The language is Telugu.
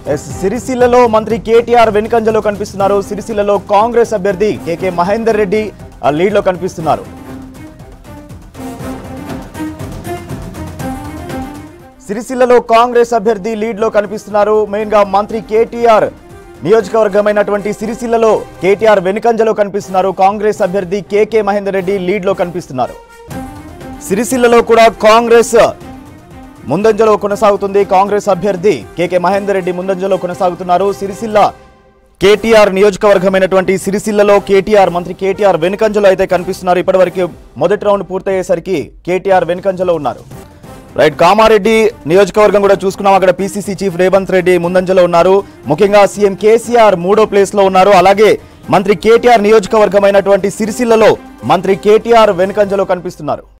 ఎస్ సిరిసిల్లలో మంత్రి కేటీఆర్ వెనుకంజలో కనిపిస్తున్నారు సిరిసిల్లలో కాంగ్రెస్ అభ్యర్థి కేకే మహేందర్ రెడ్డి ఆ లీడ్లో కనిపిస్తున్నారు సిరిసిల్లలో కాంగ్రెస్ అభ్యర్థి లీడ్లో కనిపిస్తున్నారు మెయిన్గా మంత్రి కేటీఆర్ నియోజకవర్గమైనటువంటి సిరిసిల్లలో కేటీఆర్ వెనుకంజలో కనిపిస్తున్నారు కాంగ్రెస్ అభ్యర్థి కేకే మహేందర్ రెడ్డి లీడ్లో కనిపిస్తున్నారు సిరిసిల్లలో కూడా కాంగ్రెస్ ముందంజలో కొనసాగుతుంది కాంగ్రెస్ అభ్యర్థి కేకే మహేందర్ రెడ్డి ముందంజలో కొనసాగుతున్నారు సిరిసిల్ల కేటీఆర్ నియోజకవర్గమైనటువంటి సిరిసిల్లలో కేటీఆర్ మంత్రి కేటీఆర్ వెనుకంజలో అయితే కనిపిస్తున్నారు ఇప్పటివరకు మొదటి రౌండ్ పూర్తయ్యేసరికి కేటీఆర్ వెనుకంజలో ఉన్నారు రైట్ కామారెడ్డి నియోజకవర్గం కూడా చూసుకున్నాం అక్కడ పీసీసీ చీఫ్ రేవంత్ రెడ్డి ముందంజలో ఉన్నారు ముఖ్యంగా సీఎం కేసీఆర్ మూడో ప్లేస్ లో ఉన్నారు అలాగే మంత్రి కేటీఆర్ నియోజకవర్గమైనటువంటి సిరిసిల్లలో మంత్రి కేటీఆర్ వెనుకంజలో కనిపిస్తున్నారు